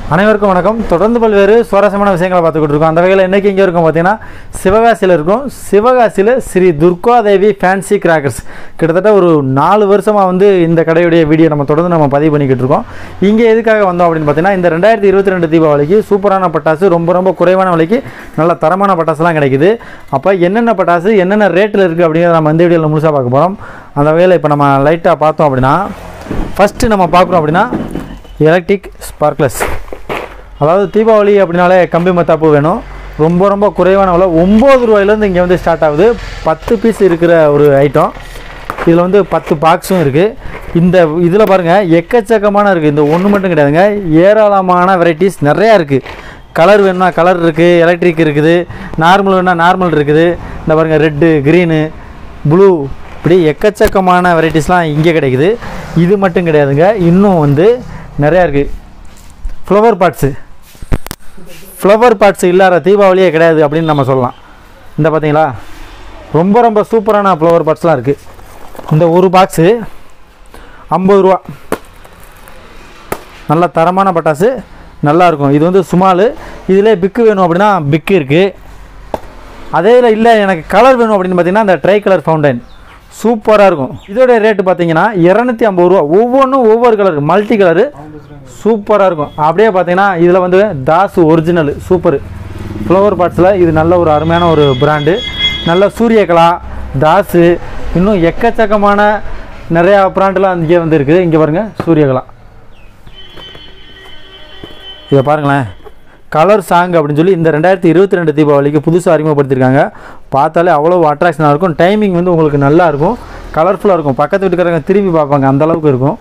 அனைவருக்கும் வணக்கம் தொடர்ந்து பல்வேறு சுவாரஸ்யமான விஷயங்களை பார்த்துக்கிட்டு இருக்கோம் அந்த வகையில் இன்றைக்கி இங்கே இருக்கும் பார்த்தீங்கன்னா சிவகாசியில் இருக்கும் சிவகாசியில் ஸ்ரீ துர்காதேவி ஃபேன்சி கிராக்கர்ஸ் கிட்டத்தட்ட ஒரு நாலு வருஷமாக வந்து இந்த கடையுடைய வீடியோ நம்ம தொடர்ந்து நம்ம பதிவு பண்ணிக்கிட்டு இருக்கோம் இங்கே எதுக்காக வந்தோம் அப்படின்னு பார்த்தீங்கன்னா இந்த ரெண்டாயிரத்தி இருபத்தி ரெண்டு தீபாவளிக்கு சூப்பரான பட்டாசு ரொம்ப ரொம்ப குறைவான விலைக்கு நல்ல தரமான பட்டாசுலாம் கிடைக்குது அப்போ என்னென்ன பட்டாசு என்னென்ன ரேட்டில் இருக்குது அப்படிங்கிறத நம்ம இந்த வீடியோவில் முழுசாக பார்க்க போகிறோம் அந்த வகையில் இப்போ நம்ம லைட்டாக பார்த்தோம் அப்படின்னா ஃபஸ்ட்டு நம்ம பார்க்குறோம் அப்படின்னா எலக்ட்ரிக் ஸ்பார்க்லஸ் அதாவது தீபாவளி அப்படின்னாலே கம்பி மத்தாப்பு வேணும் ரொம்ப ரொம்ப குறைவான விலை ஒம்பது ரூபாயிலேருந்து இங்கே வந்து ஸ்டார்ட் ஆகுது பத்து பீஸ் இருக்கிற ஒரு ஐட்டம் இதில் வந்து பத்து பாக்ஸும் இருக்குது இந்த இதில் பாருங்கள் எக்கச்சக்கமான இருக்குது இந்த ஒன்று மட்டும் கிடையாதுங்க ஏராளமான வெரைட்டிஸ் நிறையா இருக்குது கலர் வேணும்னா கலர் இருக்குது எலக்ட்ரிக் இருக்குது நார்மல் வேணும்னா நார்மல் இருக்குது இந்த பாருங்கள் ரெட்டு க்ரீனு ப்ளூ இப்படி எக்கச்சக்கமான வெரைட்டிஸ்லாம் இங்கே கிடைக்குது இது மட்டும் கிடையாதுங்க இன்னும் வந்து நிறையா இருக்குது ஃப்ளவர் பாட்ஸு ஃப்ளவர் பாட்ஸ் இல்லாத தீபாவளியே கிடையாது அப்படின்னு நம்ம சொல்லலாம் இந்த பார்த்தீங்களா ரொம்ப ரொம்ப சூப்பரான ஃப்ளவர் பாட்ஸ்லாம் இருக்குது இந்த ஒரு பாக்ஸு ஐம்பது ரூபா நல்ல தரமான பட்டாசு நல்லா இருக்கும் இது வந்து சுமால் இதில் பிக்கு வேணும் அப்படின்னா பிக்கு இருக்குது அதே இதில் இல்லை எனக்கு கலர் வேணும் அப்படின்னு பார்த்தீங்கன்னா இந்த ட்ரை கலர் ஃபவுண்டைன் சூப்பராக இருக்கும் இதோடைய ரேட்டு பார்த்தீங்கன்னா இரநூத்தி ஐம்பது ரூபா ஒவ்வொன்றும் ஒவ்வொரு கலர் மல்டி கலரு சூப்பராக இருக்கும் அப்படியே பார்த்தீங்கன்னா இதில் வந்து தாஸ் ஒரிஜினல் சூப்பர் ஃப்ளவர் பாட்ஸில் இது நல்ல ஒரு அருமையான ஒரு பிராண்டு நல்ல சூரியகலா தாஸு இன்னும் எக்கச்சக்கமான நிறையா பிராண்டெலாம் இங்கே வந்து இருக்குது இங்கே பாருங்கள் சூரியகலா இதை பாருங்களேன் கலர் சாங் அப்படின்னு சொல்லி இந்த ரெண்டாயிரத்தி இருபத்தி ரெண்டு தீபாவளிக்கு புதுசாக அறிமுகப்படுத்தியிருக்காங்க பார்த்தாலே அவ்வளோ அட்ராக்ஷனாக இருக்கும் டைமிங் வந்து உங்களுக்கு நல்லா இருக்கும் கலர்ஃபுல்லாக இருக்கும் பக்கத்து வீட்டுக்காரங்க திரும்பி பார்ப்பாங்க அந்த அளவுக்கு இருக்கும்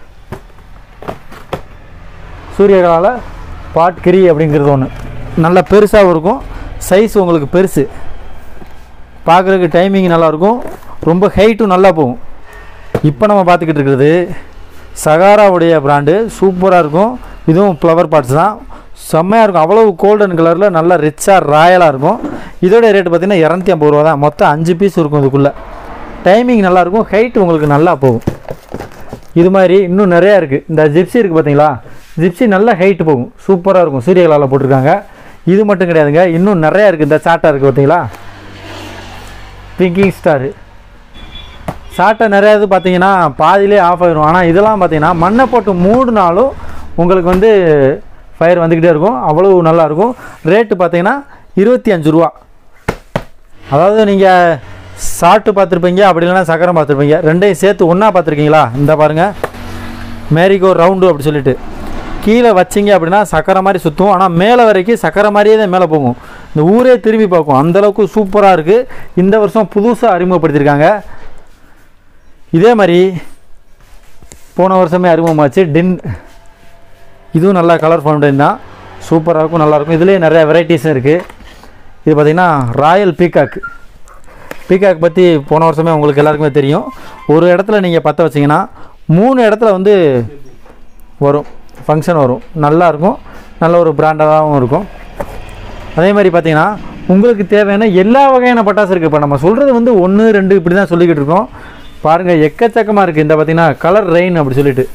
சூரியகலாவில் பாட் கிரி அப்படிங்கிறது ஒன்று நல்ல பெருசாகவும் இருக்கும் சைஸ் உங்களுக்கு பெருசு பார்க்குறதுக்கு டைமிங் நல்லாயிருக்கும் ரொம்ப ஹைட்டும் நல்லா போகும் இப்போ நம்ம பார்த்துக்கிட்டு இருக்கிறது சகாராவுடைய பிராண்டு சூப்பராக இருக்கும் இதுவும் ஃப்ளவர் பார்ட்ஸ் தான் செம்மையாக இருக்கும் அவ்வளவு கோல்டன் கலரில் நல்லா ரிச்சாக ராயலாக இருக்கும் இதோட ரேட்டு பார்த்திங்கன்னா இரநூத்தி ஐம்பது ரூபா தான் மொத்தம் அஞ்சு பீஸ் இருக்கும் இதுக்குள்ளே டைமிங் நல்லாயிருக்கும் ஹைட் உங்களுக்கு நல்லா போகும் இது மாதிரி இன்னும் நிறையா இருக்குது இந்த ஜிப்ஸி இருக்குது பார்த்தீங்களா ஜிப்ஸி நல்ல ஹைட்டு போகும் சூப்பராக இருக்கும் சூரியகலாவில் போட்டிருக்காங்க இது மட்டும் கிடையாதுங்க இன்னும் நிறையா இருக்குது இந்த சாட்டா இருக்குது பார்த்தீங்களா பிங்கிங் ஸ்டாரு சாட்டை நிறையா இது பார்த்தீங்கன்னா பாதியிலே ஆஃப் ஆயிரும் ஆனால் இதெல்லாம் பார்த்தீங்கன்னா மண்ணை போட்டு மூடினாலும் உங்களுக்கு வந்து ஃபயர் வந்துக்கிட்டே இருக்கும் அவ்வளோ நல்லாயிருக்கும் ரேட்டு பார்த்தீங்கன்னா இருபத்தி அஞ்சு ரூபா அதாவது நீங்கள் சாப்பிட்டு பார்த்துருப்பீங்க அப்படி இல்லைன்னா சக்கரம் பார்த்துருப்பீங்க ரெண்டையும் சேர்த்து ஒன்றா பார்த்துருக்கீங்களா இந்த பாருங்கள் மேரிகோ ரவுண்டு அப்படி சொல்லிட்டு கீழே வச்சிங்க அப்படின்னா சக்கரை மாதிரி சுற்றும் ஆனால் மேலே வரைக்கும் சக்கரை மாதிரியே தான் மேலே போகும் இந்த ஊரே திரும்பி பார்க்கும் அந்தளவுக்கு சூப்பராக இருக்குது இந்த வருஷம் புதுசாக அறிமுகப்படுத்தியிருக்காங்க இதே மாதிரி போன வருஷமே அறிமுகமாச்சு டின் இதுவும் நல்லா கலர் ஃபவுண்டைன் தான் சூப்பராக இருக்கும் நல்லாயிருக்கும் இதுலேயே நிறையா வெரைட்டிஸும் இருக்குது இது பார்த்திங்கன்னா ராயல் பீகாக் பீகாக் பற்றி போன வருஷமே உங்களுக்கு எல்லாருக்குமே தெரியும் ஒரு இடத்துல நீங்கள் பற்ற வச்சிங்கன்னா மூணு இடத்துல வந்து வரும் ஃபங்க்ஷன் வரும் நல்லா இருக்கும் நல்ல ஒரு பிராண்டடாகவும் இருக்கும் அதே மாதிரி பார்த்தீங்கன்னா உங்களுக்கு தேவையான எல்லா வகையான பட்டாசு இருக்குது இப்போ நம்ம சொல்கிறது வந்து ஒன்று ரெண்டு இப்படி தான் சொல்லிக்கிட்டு இருக்கோம் பாருங்கள் எக்கச்சக்கமாக இருக்குது இந்த பார்த்தீங்கன்னா கலர் ரெயின் அப்படி சொல்லிட்டு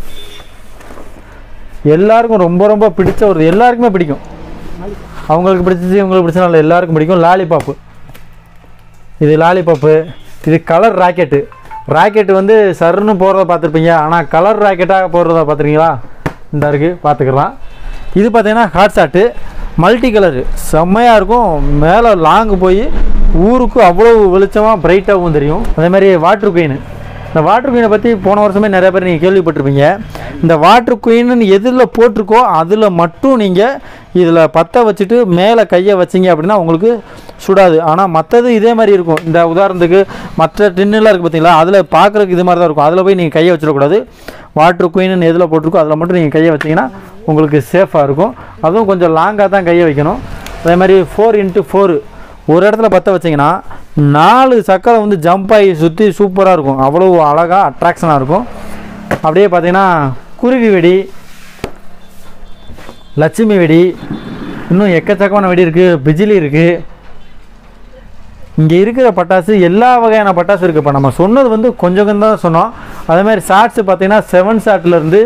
எல்லாருக்கும் ரொம்ப ரொம்ப பிடிச்ச ஒரு எல்லாருக்குமே பிடிக்கும் அவங்களுக்கு பிடிச்சது இவங்களுக்கு பிடிச்சனால எல்லாருக்கும் பிடிக்கும் லாலிபாப்பு இது லாலிபாப்பு இது கலர் ராக்கெட்டு ராக்கெட்டு வந்து சருன்னு போகிறத பார்த்துருப்பீங்க ஆனால் கலர் ராக்கெட்டாக போடுறத பார்த்துருக்கீங்களா இந்த இருக்குது பார்த்துக்கலாம் இது பார்த்தீங்கன்னா ஹாட் ஷாட்டு மல்டி கலரு செம்மையாக இருக்கும் மேலே லாங்கு போய் ஊருக்கு அவ்வளோ வெளிச்சமாக பிரைட்டாகவும் தெரியும் அதே மாதிரி வாட்ரு குயின் இந்த வாட்ரு குயினை பற்றி போன வருஷமே நிறைய பேர் நீங்கள் கேள்விப்பட்டிருப்பீங்க இந்த வாட்ரு குயின்னு எதில் போட்டிருக்கோ அதில் மட்டும் நீங்கள் இதில் பற்ற வச்சுட்டு மேலே கையை வச்சிங்க அப்படின்னா உங்களுக்கு சுடாது ஆனால் மற்றது இதே மாதிரி இருக்கும் இந்த உதாரணத்துக்கு மற்ற டின்னுலாம் இருக்குது பார்த்தீங்களா அதில் பார்க்குறதுக்கு இது மாதிரி தான் இருக்கும் அதில் போய் நீங்கள் கையை வச்சிடக்கூடாது வாட்ரு குயின்னு எதில் போட்டிருக்கோ அதில் மட்டும் நீங்கள் கையை வச்சிங்கன்னா உங்களுக்கு சேஃபாக இருக்கும் அதுவும் கொஞ்சம் லாங்காக தான் கையை வைக்கணும் அதே மாதிரி ஃபோர் இன்ட்டு ஃபோரு ஒரு இடத்துல பற்ற வச்சிங்கன்னா நாலு சக்கரை வந்து ஜம்ப் ஆகி சுற்றி சூப்பராக இருக்கும் அவ்வளோ அழகாக அட்ராக்ஷனாக இருக்கும் அப்படியே பார்த்தீங்கன்னா குருவி வெடி லட்சுமி வெடி இன்னும் எக்கச்சக்கமான வெடி இருக்குது பிஜிலி இருக்குது இங்கே இருக்கிற பட்டாசு எல்லா வகையான பட்டாசு இருக்குது இப்போ நம்ம சொன்னது வந்து கொஞ்சம் கொஞ்சம் தான் சொன்னோம் அதே மாதிரி ஷார்ட்ஸு பார்த்தீங்கன்னா செவன் ஷாட்லேருந்து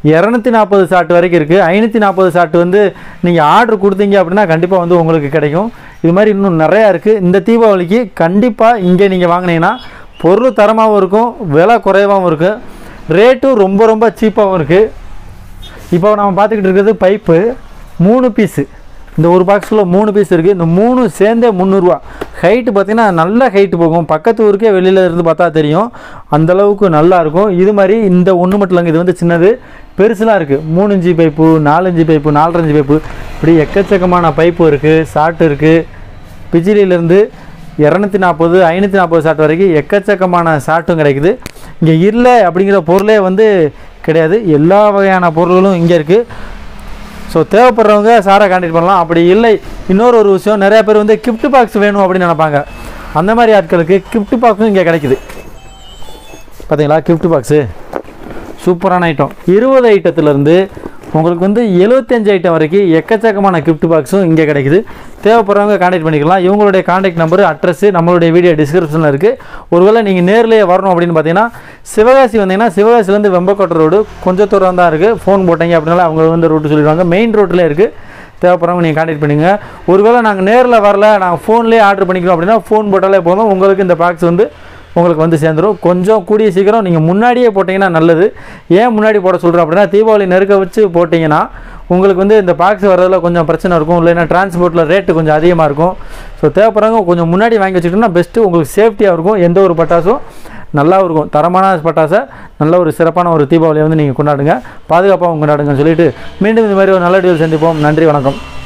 இரநூத்தி நாற்பது ஷாட் வரைக்கும் இருக்குது ஐநூற்றி நாற்பது ஷாட் வந்து நீங்கள் ஆர்டர் கொடுத்தீங்க அப்படின்னா கண்டிப்பாக வந்து உங்களுக்கு கிடைக்கும் இது மாதிரி இன்னும் நிறையா இருக்குது இந்த தீபாவளிக்கு கண்டிப்பாக இங்கே நீங்கள் வாங்கினீங்கன்னா பொருள் தரமாகவும் இருக்கும் விலை குறைவாகவும் இருக்குது ரேட்டும் ரொம்ப ரொம்ப சீப்பாகவும் இருக்குது இப்போ நம்ம பார்த்துக்கிட்டு இருக்கிறது பைப்பு மூணு பீஸு இந்த ஒரு பாக்ஸில் மூணு பீஸ் இருக்குது இந்த மூணு சேர்ந்தே முந்நூறுரூவா ஹைட்டு பார்த்தீங்கன்னா நல்ல ஹைட்டு போகும் பக்கத்து ஊருக்கே வெளியில் இருந்து பார்த்தா தெரியும் அந்த அளவுக்கு நல்லா இருக்கும் இது மாதிரி இந்த ஒன்று மட்டும் இல்லைங்க இது வந்து சின்னது பெருசுலாம் இருக்குது மூணு இன்ச்சு பைப்பு நாலஞ்சு பைப்பு நாலரஞ்சு பைப்பு இப்படி எக்கச்சக்கமான பைப்பு இருக்குது ஷார்ட் இருக்குது பிஜிலியிலேருந்து இரநூத்தி நாற்பது ஐநூற்றி நாற்பது ஷாட் வரைக்கும் எக்கச்சக்கமான ஷாட்டும் கிடைக்குது இங்கே இல்லை அப்படிங்கிற பொருளே வந்து கிடையாது எல்லா வகையான பொருள்களும் இங்கே இருக்குது ஸோ தேவைப்படுறவங்க சாரை கான்டாக்ட் பண்ணலாம் அப்படி இல்லை இன்னொரு ஒரு விஷயம் நிறைய பேர் வந்து gift பாக்ஸ் வேணும் அப்படின்னு நினைப்பாங்க அந்த மாதிரி ஆட்களுக்கு gift பாக்ஸும் இங்கே கிடைக்குது பார்த்தீங்களா gift பாக்ஸு சூப்பரான ஐட்டம் இருபது ஐட்டத்துலேருந்து உங்களுக்கு வந்து எழுபத்தஞ்சு ஐட்டம் வரைக்கும் எக்கச்சக்கமான gift பாக்ஸும் இங்கே கிடைக்குது தேவைப்படுறவங்க கான்டாக்ட் பண்ணிக்கலாம் இவங்களுடைய கான்டாக்ட் நம்பர் அட்ரஸ் நம்மளுடைய வீடியோ டிஸ்கிரிப்ஷனில் இருக்குது ஒருவேளை நீங்கள் நேர்லேயே வரணும் அப்படின்னு பார்த்தீங்கன்னா சிவகாசி வந்தீங்கன்னா சிவகாசிலேருந்து வெம்பக்கோட்டை ரோடு கொஞ்சம் தூரம் தான் இருக்குது ஃபோன் போட்டீங்க அப்படின்னால அவங்க வந்து ரூட்டு சொல்லிடுவாங்க மெயின் ரோட்டில் இருக்குது தேவைப்படுறவங்க நீங்கள் கான்டாக்ட் பண்ணுங்க ஒருவேளை நாங்கள் நேரில் வரல நாங்கள் ஃபோன்லேயே ஆர்டர் பண்ணிக்கிறோம் அப்படின்னா ஃபோன் போட்டாலே போதும் உங்களுக்கு இந்த பாக்ஸ் வந்து உங்களுக்கு வந்து சேர்ந்துடும் கொஞ்சம் கூடிய சீக்கிரம் நீங்கள் முன்னாடியே போட்டிங்கன்னா நல்லது ஏன் முன்னாடி போட சொல்கிறோம் அப்படின்னா தீபாவளி நெருக்க வச்சு போட்டிங்கன்னா உங்களுக்கு வந்து இந்த பாக்ஸ் வர்றதுல கொஞ்சம் பிரச்சனை இருக்கும் இல்லைன்னா டிரான்ஸ்போர்ட்டில் ரேட்டு கொஞ்சம் அதிகமாக இருக்கும் ஸோ தேவைப்படுறவங்க கொஞ்சம் முன்னாடி வாங்கி வச்சுக்கிட்டோம்னா பெஸ்ட்டு உங்களுக்கு சேஃப்டியாக இருக்கும் எந்த ஒரு பட்டாசும் நல்லாவும் இருக்கும் தரமான பட்டாசை நல்ல ஒரு சிறப்பான ஒரு தீபாவளியை வந்து நீங்கள் கொண்டாடுங்க பாதுகாப்பாகவும் கொண்டாடுங்கன்னு சொல்லிட்டு மீண்டும் இந்த மாதிரி ஒரு நல்ல வீடியோ சந்திப்போம் நன்றி வணக்கம்